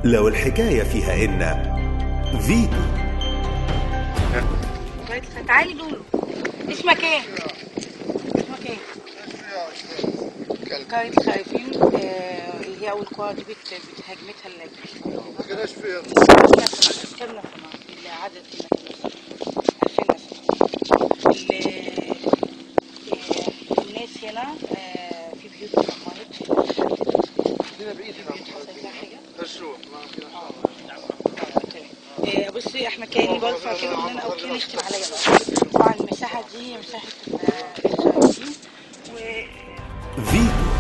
لو الحكاية فيها إن فيتو تعالي دولو اسمك ايه؟ اسمك ايه؟ قرية الخايفين آه، اللي هي أول قرى دي بت- بتهاجمتها اللجنة كناش فيها كم نسمة العدد هنا 2000 نسمة ال- آه، الناس هنا آه، في بيوت اتدمرت هنا بعيد هنا حصل فيها حاجة الشروق ما فينا آه، بصي احنا كاني برفع كده ان انا او كان يشتم عليا بقى طبعا المساحه دي مساحه ال- الخارجين و فيتو